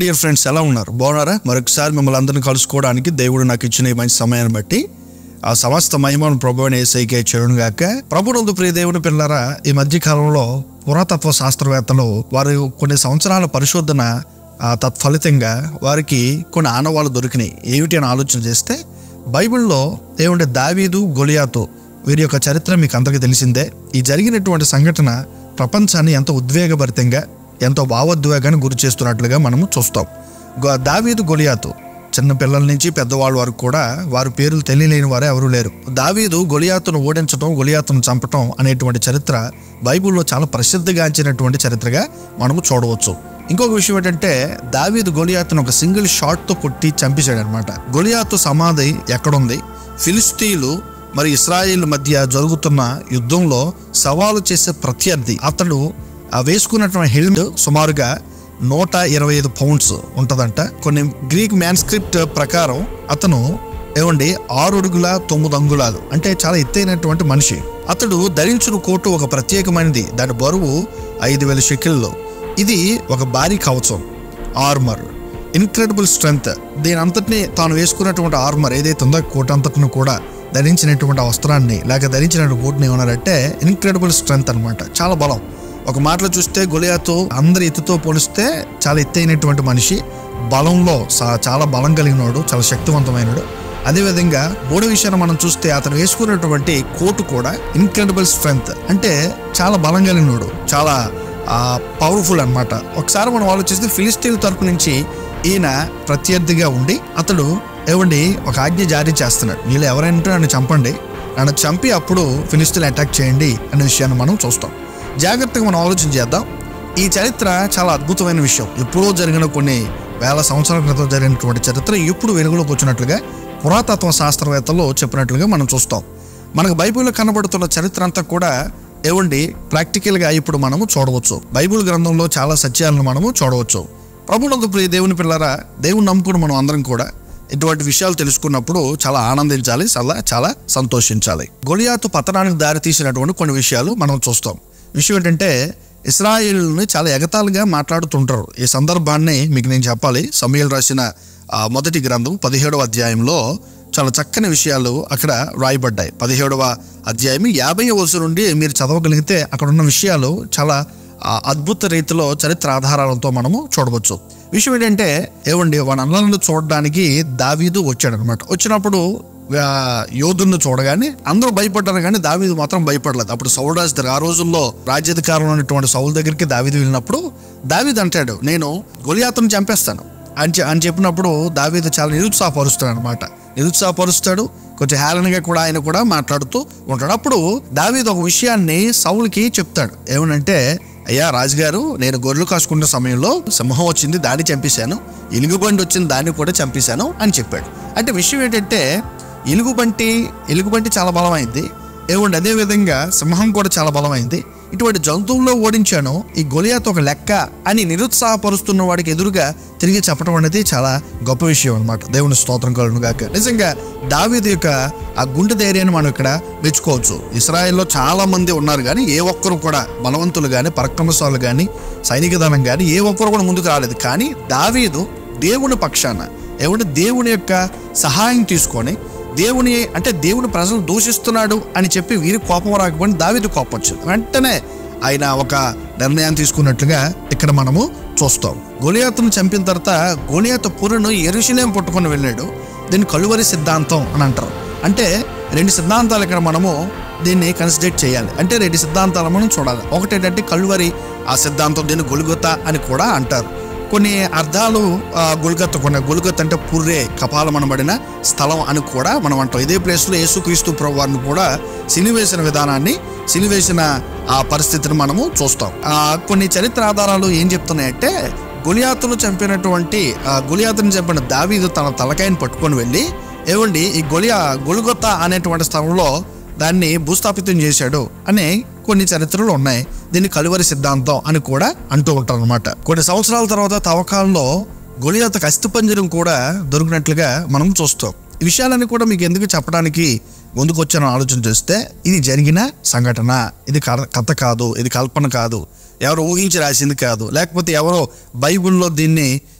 dear friends ఎలా ఉన్నారు బాగున్నారా మరొకసారి మిమ్మల్ని అందరిని కలుసుకోవడానికి దేవుడు నాకు ఇచ్చిన ఈ మంచి సమయాన్ని బట్టి ఆ సమస్త మహిమను ప్రభు అని ఏసైకే చేయను గాక ప్రభునందు ప్రియ దేవుని పిల్లరా ఈ మధ్య కాలంలో పురాతత్వ శాస్త్రవేత్తలు వారు కొన్ని సంవత్సరాల పరిశోధన ఆ, తత్ఫలితంగా వారికి కొన్ని ఆనవాళ్ళు దొరికినాయి ఏమిటి అని ఆలోచన చేస్తే బైబిల్లో ఏమంటే దావీదు గొలియాతు వీరి యొక్క చరిత్ర మీకు అందరికీ తెలిసిందే ఈ జరిగినటువంటి సంఘటన ప్రపంచాన్ని ఎంతో ఉద్వేగభరితంగా ఎంతో భావోద్వేగాన్ని గురి చేస్తున్నట్లుగా మనము చూస్తాం గో- దావీదు గొలియాతు చిన్న పిల్లల నుంచి పెద్దవాళ్ళ వరకు కూడా వారి పేర్లు తెలియలేని వారే ఎవరు లేరు దావీదు గొలియాతును ఓడించడం గొలియాతును చంపటం అనేటువంటి చరిత్ర బైబిల్లో చాలా ప్రసిద్ధిగాంచినటువంటి చరిత్రగా మనము చూడవచ్చు ఇంకొక విషయం ఏంటంటే దావీదు గొలియాతును ఒక సింగిల్ షాట్ తో కొట్టి చంపేశాడు అనమాట గొలియాతు సమాధి ఎక్కడుంది ఫిలిస్తీన్లు మరి ఇస్రాయిల్ మధ్య జరుగుతున్న యుద్ధంలో సవాలు చేసే ప్రత్యర్థి అతడు ఆ వేసుకున్నటువంటి హెల్మెట్ సుమారుగా నూట ఇరవై ఐదు పౌండ్స్ ఉంటుందంట కొన్ని గ్రీక్ మ్యాన్స్క్రిప్ట్ ప్రకారం అతను ఏమండి ఆరు అడుగుల తొమ్మిది అంగుళాలు అంటే చాలా ఎత్తైనటువంటి మనిషి అతడు ధరించిన కోటు ఒక ప్రత్యేకమైనది దాని బరువు ఐదు వేల షెకిల్లో ఇది ఒక భారీ కవచం ఆర్మర్ ఇన్క్రెడిబుల్ స్ట్రెంగ్త్ దీని అంతటిని తాను వేసుకున్నటువంటి ఆర్మర్ ఏదైతే ఉందో కోట్ అంతటిని కూడా ధరించినటువంటి ఆ వస్త్రాన్ని లేక ధరించినటువంటి కోట్ని ఏమన్నారంటే ఇన్క్రెడిబుల్ స్ట్రెంగ్త్ అన్నమాట చాలా బలం ఒక మాటలో చూస్తే గొలియాతో అందరి ఎత్తుతో పోలిస్తే చాలా ఎత్తైనటువంటి మనిషి బలంలో సా- చాలా బలం కలిగినవాడు చాలా శక్తివంతమైనడు అదేవిధంగా మూడో విషయాన్ని మనం చూస్తే అతను వేసుకున్నటువంటి కోటు కూడా ఇన్క్రెడిబుల్ స్ట్రెంగ్త్ అంటే చాలా బలం కలిగినోడు చాలా పవర్ఫుల్ అన్నమాట ఒకసారి మనం ఆలోచిస్తే ఫిలిస్టీన్ తరపు నుంచి ఈయన ప్రత్యర్థిగా ఉండి అతడు ఏమండి ఒక ఆజ్ఞ జారీ చేస్తున్నాడు వీళ్ళు ఎవరైనా నన్ను చంపండి నన్ను చంపి అప్పుడు ఫిలిస్తీన్ అటాక్ చేయండి అనే విషయాన్ని మనం చూస్తాం జాగ్రత్తగా మనం ఆలోచన చేద్దాం ఈ చరిత్ర చాలా అద్భుతమైన విషయం ఎప్పుడో జరిగిన కొన్ని వేల సంవత్సరాల క్రితం జరిగినటువంటి చరిత్ర ఇప్పుడు వెలుగులోకి వచ్చినట్లుగా పురాతత్వ శాస్త్రవేత్తలు చెప్పినట్లుగా మనం చూస్తాం మనకు బైబిల్లో కనబడుతున్న చరిత్ర అంతా కూడా ఏవండి ప్రాక్టికల్గా ఇప్పుడు మనము చూడవచ్చు బైబిల్ గ్రంథంలో చాలా సత్యాలను మనము చూడవచ్చు ప్రభునందు ప్రియ దేవుని పిల్లరా దేవుని నమ్ముకుని మనం అందరం కూడా ఇటువంటి విషయాలు తెలుసుకున్నప్పుడు చాలా ఆనందించాలి చాలా చాలా సంతోషించాలి గొలియాతు పతనానికి దారి తీసినటువంటి కొన్ని విషయాలు మనం చూస్తాం విషయం ఏంటంటే ఇస్రాయిల్ని చాలా ఎగతాళిగా మాట్లాడుతుంటారు ఈ సందర్భాన్ని మీకు నేను చెప్పాలి సమయలు రాసిన ఆ, మొదటి గ్రంథం పదిహేడవ అధ్యాయంలో చాలా చక్కని విషయాలు అక్కడ రాయబడ్డాయి పదిహేడవ అధ్యాయం యాభై వరుస నుండి మీరు చదవగలిగితే అక్కడ ఉన్న విషయాలు చాలా ఆ, అద్భుత రీతిలో చరిత్ర ఆధారాలతో మనము చూడవచ్చు విషయం ఏంటంటే ఏమండి వాళ్ళందరిని చూడడానికి దావీదు వచ్చాడనమాట వచ్చినప్పుడు ఆ, యోధులను చూడగానే అందరూ భయపడ్డారు కానీ దావీదు మాత్రం భయపడలేదు అప్పుడు సౌల్ రాజు దగ్గర ఆ రోజుల్లో రాజ్యాధికారంలో ఉన్నటువంటి సౌల్ దగ్గరికి దావీదు వెళ్ళినప్పుడు దావీదు అంటాడు నేను గొలియాతును చంపేస్తాను అని చె- అని చెప్పినప్పుడు దావీదు చాలా నిరుత్సాహపరుస్తాడు అనమాట నిరుత్సాహపరుస్తాడు కొంచెం హేళనగా కూడా ఆయన కూడా మాట్లాడుతూ ఉంటాడు అప్పుడు దావీదు ఒక విషయాన్ని సౌల్కి చెప్తాడు ఏమనంటే అయ్యా రాజుగారు నేను గొర్రెలు కాసుకున్న సమయంలో సింహం వచ్చింది దాన్ని చంపేశాను ఎలుగుబంటి వచ్చింది దాన్ని కూడా చంపేశాను అని చెప్పాడు అంటే విషయం ఏంటంటే ఎలుగుబంటి ఎలుగుబంటి చాలా బలమైంది ఏమండి అదే విధంగా సింహం కూడా చాలా బలమైంది ఇటువంటి జంతువుల్లో ఓడించాను ఈ గొలియాతో ఒక లెక్క అని నిరుత్సాహపరుస్తున్న వాడికి ఎదురుగా తిరిగి చెప్పడం అనేది చాలా గొప్ప విషయం అనమాట దేవుని స్తోత్రం కలను గాక నిజంగా దావీదు యొక్క ఆ గుండె ధైర్యాన్ని మనం ఇక్కడ మెచ్చుకోవచ్చు ఇస్రాయెల్లో చాలా మంది ఉన్నారు కానీ ఏ ఒక్కరు కూడా బలవంతులు కానీ పరక్రమశాలు కానీ సైనిక దళం కానీ ఏ ఒక్కరు కూడా ముందుకు రాలేదు కానీ దావీదు దేవుని పక్షాన ఏమంటే దేవుని యొక్క సహాయం తీసుకొని దేవుని అంటే దేవుని ప్రజలు దూషిస్తున్నాడు అని చెప్పి వీరి కోపం రాకపోయినా దావీదు కోపం వచ్చింది వెంటనే ఆయన ఒక నిర్ణయం తీసుకున్నట్లుగా ఇక్కడ మనము చూస్తాం గొలియాతును చంపిన తర్వాత గొలియాతు పురును ఎరుషులేం పట్టుకొని వెళ్ళాడు దీన్ని కలువరి సిద్ధాంతం అని అంటారు అంటే రెండు సిద్ధాంతాలు ఇక్కడ మనము దీన్ని కన్సిడర్ చేయాలి అంటే రెండు సిద్ధాంతాలు మనం చూడాలి ఒకటి ఏంటంటే కలువరి ఆ సిద్ధాంతం దీన్ని గొలుగొత అని కూడా అంటారు కొన్ని అర్థాలు ఆ, గొలుగత్త కొన్ని గొలుగత్త అంటే పుర్రే కపాలమనబడిన స్థలం అని కూడా మనం అంటాం ఇదే ప్లేస్లో యేసుక్రీస్తు ప్రభు వారిని కూడా సిలివేసిన విధానాన్ని సిలివేసిన ఆ పరిస్థితిని మనము చూస్తాం ఆ, కొన్ని చరిత్ర ఆధారాలు ఏం చెప్తున్నాయంటే గొలియాతును చంపినటువంటి ఆ, గొలియాతును చంపిన దావీదు తన తలకాయని పట్టుకొని వెళ్ళి ఏమండి ఈ గొలియా గొలుగొత్త అనేటువంటి స్థలంలో దాన్ని భూస్థాపితం చేశాడు అనే కొన్ని చరిత్రలు ఉన్నాయి దీన్ని కలువరి సిద్ధాంతం అని కూడా అంటూ ఉంటారు అనమాట కొన్ని సంవత్సరాల తర్వాత తవ్వకాల్లో గొలియాతకు అస్థిపంజరం కూడా దొరికినట్లుగా మనం చూస్తాం ఈ విషయాలన్నీ కూడా మీకు ఎందుకు చెప్పడానికి ముందుకొచ్చాను ఆలోచన చేస్తే ఇది జరిగిన సంఘటన ఇది కథ కథ కాదు ఇది కల్పన కాదు ఎవరు ఊహించి రాసింది కాదు లేకపోతే ఎవరో బైబిల్లో దీన్ని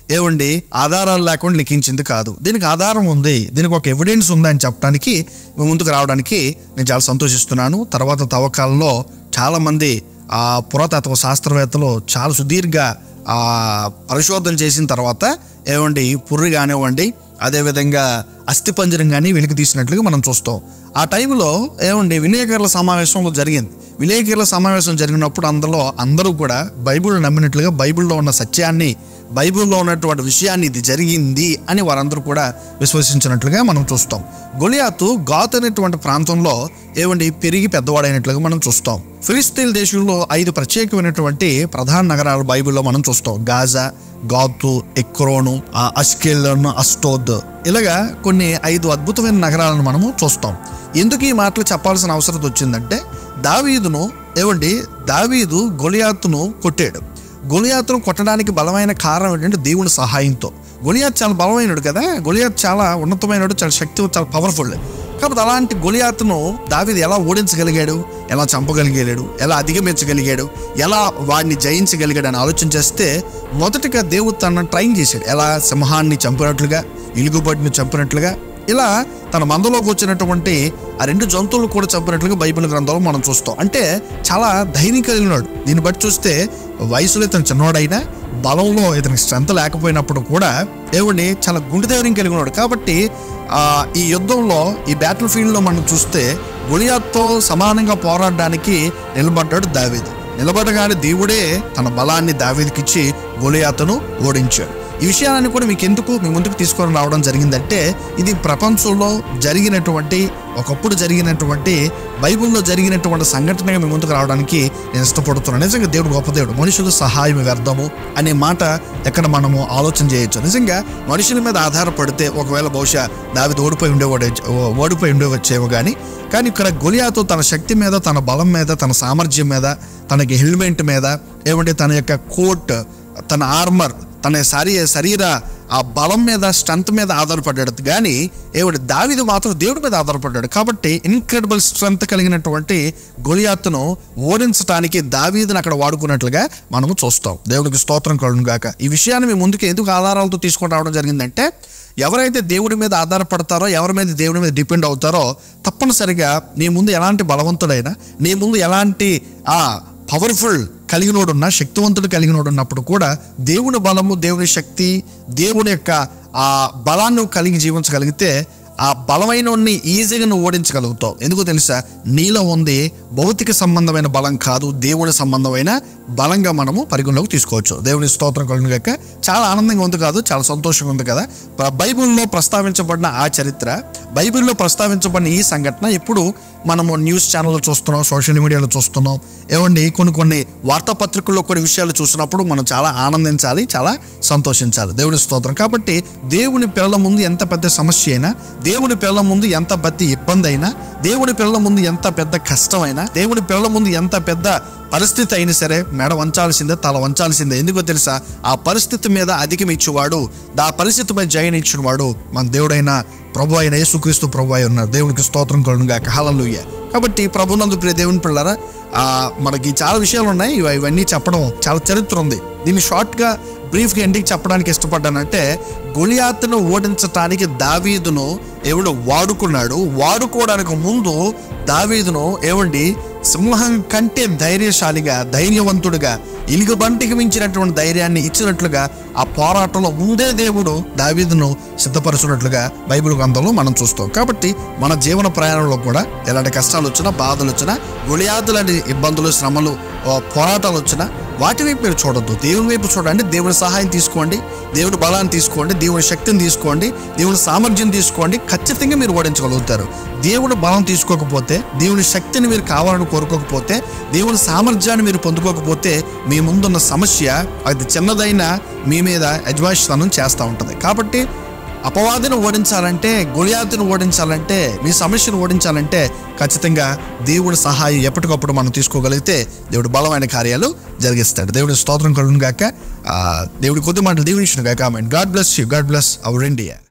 ఏమండి ఆధారాలు లేకుండా లిఖించింది కాదు దీనికి ఆధారం ఉంది దీనికి ఒక ఎవిడెన్స్ ఉంది అని చెప్పడానికి మీ ముందుకు రావడానికి నేను చాలా సంతోషిస్తున్నాను తర్వాత తవ్వకాలలో చాలామంది ఆ పురాతత్వ శాస్త్రవేత్తలు చాలా సుదీర్ఘ ఆ పరిశోధన చేసిన తర్వాత ఏమండి పుర్రి కానివ్వండి అదేవిధంగా అస్థిపంజరం కానీ వెలికి తీసినట్లుగా మనం చూస్తాం ఆ టైంలో ఏమండి విలేకరుల సమావేశం జరిగింది విలేకరుల సమావేశం జరిగినప్పుడు అందులో అందరూ కూడా బైబిల్ నమ్మినట్లుగా బైబిల్లో ఉన్న సత్యాన్ని బైబిల్లో ఉన్నటువంటి విషయాన్ని ఇది జరిగింది అని వారందరూ కూడా విశ్వసించినట్లుగా మనం చూస్తాం గొలియాతు గాత్ అనేటువంటి ప్రాంతంలో ఏమండి పెరిగి పెద్దవాడైనట్లుగా మనం చూస్తాం ఫిలిస్తీన్ దేశంలో ఐదు ప్రత్యేకమైనటువంటి ప్రధాన నగరాలు బైబిల్లో మనం చూస్తాం గాజా గాతు ఎక్రోను ఆ అస్కెల్లను అస్టోద్ ఇలాగా కొన్ని ఐదు అద్భుతమైన నగరాలను మనము చూస్తాం ఎందుకు ఈ మాటలు చెప్పాల్సిన అవసరం వచ్చిందంటే దావీదును ఏమండి దావీదు గొలియాతును కొట్టాడు గొలియాతును కొట్టడానికి బలమైన కారణం ఏంటంటే దేవుని సహాయంతో గొలియాత్ చాలా బలమైనడు కదా గొలియాత్ చాలా ఉన్నతమైనడు చాలా శక్తి చాలా పవర్ఫుల్ కాబట్టి అలాంటి గొలియాతును దావీదు ఎలా ఓడించగలిగాడు ఎలా చంపగలిగాడు ఎలా అధిగమించగలిగాడు ఎలా వాడిని జయించగలిగాడు అని ఆలోచన చేస్తే మొదటగా దేవుడు తనను ట్రైన్ చేశాడు ఎలా సింహాన్ని చంపినట్లుగా ఇలుగుబడిని చంపినట్లుగా ఇలా తన మందలోకి వచ్చినటువంటి ఆ రెండు జంతువులు కూడా చంపినట్లుగా బైబిల్ గ్రంథంలో మనం చూస్తాం అంటే చాలా ధైర్యం కలిగినాడు దీన్ని బట్టి చూస్తే వయసులో ఇతను చిన్నవాడైనా బలంలో ఇతనికి స్ట్రెంత్ లేకపోయినప్పుడు కూడా దేవుడిని చాలా గుండె ధైర్యం కలిగి ఉన్నాడు కాబట్టి ఆ, ఈ యుద్ధంలో ఈ బ్యాటిల్ ఫీల్డ్లో మనం చూస్తే గొలియాత్తో సమానంగా పోరాడడానికి నిలబడ్డాడు దావీదు నిలబడగానే దేవుడే తన బలాన్ని దావీదికిచ్చి గొలియాతను ఓడించాడు ఈ విషయాన్ని కూడా మీకు ఎందుకు మీ ముందుకు తీసుకొని రావడం జరిగిందంటే ఇది ప్రపంచంలో జరిగినటువంటి ఒకప్పుడు జరిగినటువంటి బైబిల్లో జరిగినటువంటి సంఘటనగా మీ ముందుకు రావడానికి నేను ఇష్టపడుతున్నాను నిజంగా దేవుడు గొప్ప దేవుడు మనుషులు సహాయం వ్యర్థము అనే మాట ఎక్కడ మనము ఆలోచన చేయొచ్చు నిజంగా మనుషుల మీద ఆధారపడితే ఒకవేళ బహుశా దావిది ఓడిపోయి ఉండేవాడే ఓడిపోయి ఉండేవచ్చేమో కానీ కానీ ఇక్కడ గొలియాతో తన శక్తి మీద తన బలం మీద తన సామర్థ్యం మీద తనకి హెల్మెట్ మీద ఏమంటే తన యొక్క కోట్ తన ఆర్మర్ తన శరీ శరీర ఆ బలం మీద స్ట్రెంత్ మీద ఆధారపడ్డాడు కానీ ఏమిటి దావిది మాత్రం దేవుడి మీద ఆధారపడ్డాడు కాబట్టి ఇన్క్రెడిబుల్ స్ట్రెంత్ కలిగినటువంటి గొలియాత్తును ఓడించడానికి దావీదుని అక్కడ వాడుకున్నట్లుగా మనము చూస్తాం దేవుడికి స్తోత్రం కలుగును గాక ఈ విషయాన్ని మీ ముందుకు ఎందుకు ఆధారాలతో తీసుకొని రావడం జరిగిందంటే ఎవరైతే దేవుడి మీద ఆధారపడతారో ఎవరి మీద దేవుడి మీద డిపెండ్ అవుతారో తప్పనిసరిగా నీ ముందు ఎలాంటి బలవంతుడైనా నీ ముందు ఎలాంటి ఆ పవర్ఫుల్ కలిగినోడున్న శక్తివంతుడు కలిగినోడు ఉన్నప్పుడు కూడా దేవుని బలము దేవుని శక్తి దేవుని యొక్క ఆ బలాన్ని నువ్వు కలిగి జీవించగలిగితే ఆ బలమైనోడిని ఈజీగా నువ్వు ఓడించగలుగుతావు ఎందుకో తెలుసా నీలో ఉంది భౌతిక సంబంధమైన బలం కాదు దేవుడి సంబంధమైన బలంగా మనము పరిగణలోకి తీసుకోవచ్చు దేవుని స్తోత్రం కలుగుగాక చాలా ఆనందంగా ఉంది కాదు చాలా సంతోషంగా ఉంది కదా ప్ర- బైబిల్లో ప్రస్తావించబడిన ఆ చరిత్ర బైబిల్లో ప్రస్తావించబడిన ఈ సంఘటన ఇప్పుడు మనము న్యూస్ ఛానల్లో చూస్తున్నాం సోషల్ మీడియాలో చూస్తున్నాం ఏమండి కొన్ని కొన్ని వార్తాపత్రికల్లో కొన్ని విషయాలు చూసినప్పుడు మనం చాలా ఆనందించాలి చాలా సంతోషించాలి దేవుని స్తోత్రం కాబట్టి దేవుని పిల్లల ముందు ఎంత పెద్ద సమస్య అయినా దేవుని పిల్లల ముందు ఎంత పెద్ద ఇబ్బంది అయినా దేవుని పిల్లల ముందు ఎంత పెద్ద కష్టమైనా దేవుని పిల్లల ముందు ఎంత పెద్ద పరిస్థితి అయినా సరే మెడ వంచాల్సిందే తల వంచాల్సిందే ఎందుకో తెలుసా ఆ పరిస్థితి మీద అధిగమించేవాడు ఆ పరిస్థితి మీద జయనిచ్చేవాడు మన దేవుడైన ప్రభు అయిన యేసుక్రీస్తు ప్రభు అయి ఉన్నారు దేవునికి స్తోత్రం కలుగుగా హల్లెలూయ కాబట్టి ప్రభునందు ప్రియ దేవుని పిల్లరా ఆ మనకి చాలా విషయాలు ఉన్నాయి ఇవ- ఇవన్నీ చెప్పడం చాలా చరిత్ర ఉంది దీన్ని షార్ట్గా బ్రీఫ్గా ఎండింగ్ చెప్పడానికి ఇష్టపడ్డానంటే గొలియాతును ఓడించటానికి దావీదును ఎవడు వాడుకున్నాడు వాడుకోవడానికి ముందు దావీదును ఏమండి సింహం కంటే ధైర్యశాలిగా ధైర్యవంతుడిగా ఇలుగుబంటికి మించినటువంటి ధైర్యాన్ని ఇచ్చినట్లుగా ఆ పోరాటంలో ముందే దేవుడు దావీదును సిద్ధపరచున్నట్లుగా బైబిల్ గ్రంథంలో మనం చూస్తాం కాబట్టి మన జీవన ప్రయాణంలో కూడా ఎలాంటి కష్టాలు వచ్చినా బాధలు వచ్చినా గుళియాదులని ఇబ్బందులు శ్రమలు ఆ, పోరాటాలు వచ్చినా వాటి వైపు మీరు చూడొద్దు దేవుని వైపు చూడండి దేవుని సహాయం తీసుకోండి దేవుని బలాన్ని తీసుకోండి దేవుని శక్తిని తీసుకోండి దేవుని సామర్థ్యం తీసుకోండి ఖచ్చితంగా మీరు ఓడించగలుగుతారు దేవుడు బలం తీసుకోకపోతే దేవుని శక్తిని మీరు కావాలని కోరుకోకపోతే దేవుని సామర్థ్యాన్ని మీరు పొందుకోకపోతే మీ ముందున్న సమస్య అది చిన్నదైనా మీ మీద యజమాయిస్తానం చేస్తూ ఉంటుంది కాబట్టి అపవాదిని ఓడించాలంటే గొలియాతుని ఓడించాలంటే మీ సమస్యను ఓడించాలంటే ఖచ్చితంగా దేవుడి సహాయం ఎప్పటికప్పుడు మనం తీసుకోగలిగితే దేవుడు బలమైన కార్యాలు జరిగిస్తాడు దేవుడి స్తోత్రం కలుగును గాక ఆ, దేవుడి కొద్ది మాటలు దీవించును గాక God bless you God bless our India